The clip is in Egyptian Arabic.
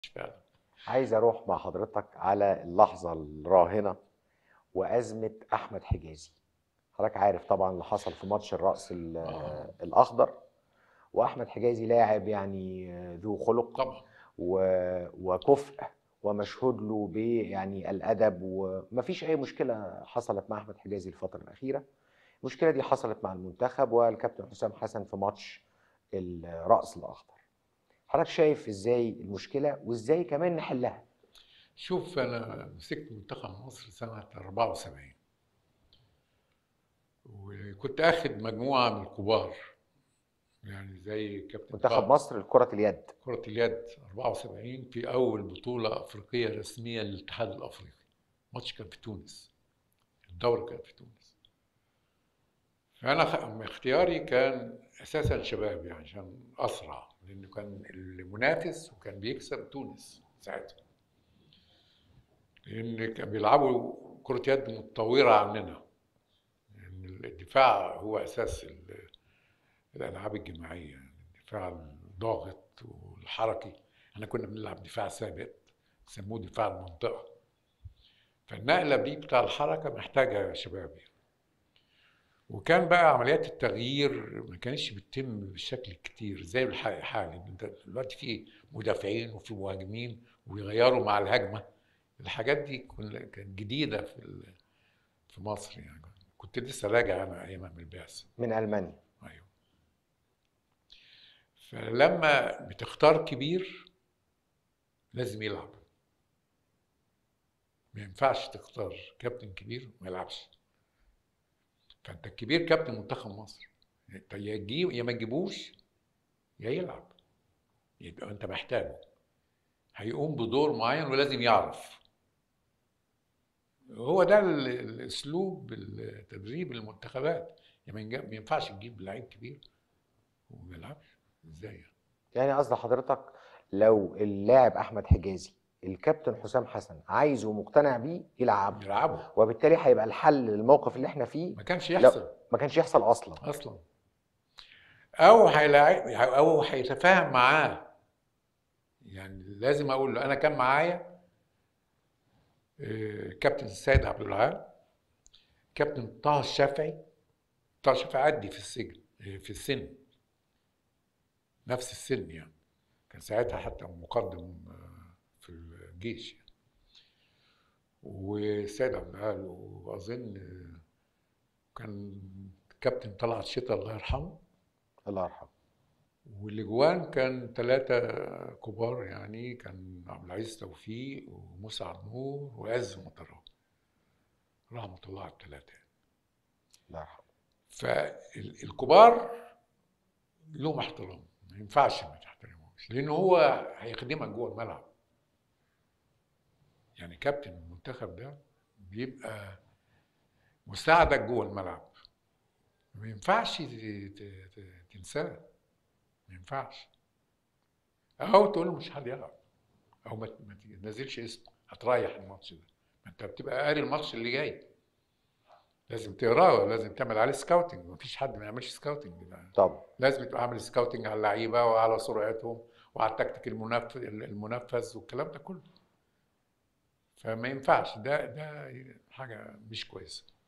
فعلا عايز اروح مع حضرتك على اللحظه الراهنه وازمه احمد حجازي حضرتك عارف طبعا اللي حصل في ماتش الراس ال- آه. الاخضر واحمد حجازي لاعب يعني ذو خلق طبعا و- وكفء ومشهود له ب يعني الادب ومفيش اي مشكله حصلت مع احمد حجازي الفتره الاخيره المشكله دي حصلت مع المنتخب والكابتن حسام حسن في ماتش الراس الاخضر حضرتك شايف ازاي المشكله وازاي كمان نحلها شوف انا مسكت منتخب مصر سنه 74 وكنت اخد مجموعه من الكبار يعني زي كابتن منتخب طه. مصر لكره اليد كرة اليد 74 في أول بطولة أفريقية رسمية للاتحاد الأفريقي ماتش كان في تونس الدورة كانت في تونس فأنا خ- اختياري كان أساسا شباب يعني عشان أسرع لأنه كان المنافس وكان بيكسب تونس ساعتها لأن كان بيلعبوا كرة يد متطورة عننا يعني الدفاع هو أساس ال- الألعاب الجماعية يعني الدفاع الضاغط والحركي احنا كنا بنلعب دفاع ثابت سموه دفاع المنطقة فالنقلة دي بتاع الحركة محتاجة شباب يعني. وكان بقى عمليات التغيير ما كانتش بتتم بالشكل الكتير زي الحالي انت دلوقتي في مدافعين وفي مهاجمين ويغيروا مع الهجمة الحاجات دي كن- كانت جديدة في ال- في مصر يعني كنت لسه راجع انا ايام من البعثة من المانيا ايوه فلما بتختار كبير لازم يلعب ما ينفعش تختار كابتن كبير وما يلعبش فانت الكبير كابتن منتخب مصر انت يا تجيب يا ما تجيبوش يا يلعب يبقى انت محتاجه هيقوم بدور معين ولازم يعرف هو ده ال- الاسلوب التدريب المنتخبات يعني ما ينجا- ما ينفعش تجيب لعيب كبير وما يلعبش ازاي يعني؟ يعني قصد حضرتك لو اللاعب احمد حجازي الكابتن حسام حسن عايزه ومقتنع بيه يلعب يلعبوا وبالتالي هيبقى الحل للموقف اللي احنا فيه ما كانش لا. يحصل ما كانش يحصل اصلا اصلا او هيلاعب او هيتفاهم معاه يعني لازم اقول له انا كان معايا آه، كابتن السيد عبد الوهاب كابتن طه الشافعي طه الشافعي عدي في السجن آه، في السن نفس السن يعني كان ساعتها حتى مقدم آه، في الجيش يعني. والسيد عبد الوهاب واظن آه، كان كابتن طلعت شتا الله يرحمه الله يرحمه والاجوان كان ثلاثة كبار يعني كان عبد العزيز توفيق ومسعد نور وعز مطران رحمة الله على الثلاثة الله يرحمه فالكبار لهم احترام ما ينفعش ما تحترمهمش لأن هو هيخدمك جوه الملعب يعني كابتن المنتخب ده بيبقى مساعدك جوه الملعب ما ينفعش ت- ت- ت- تنساه ما ينفعش او تقول له مش حد يلعب او ما ما تنزلش اسمه هتريح الماتش ده ما انت بتبقى قاري الماتش اللي جاي لازم تقراه لازم تعمل عليه سكاوتنج مفيش حد ما يعملش سكاوتنج طب لازم تبقى عامل سكاوتنج على اللعيبه وعلى سرعتهم وعلى التكتيك المنفذ المنفذ والكلام ده كله فما ينفعش ده ده حاجه مش كويسه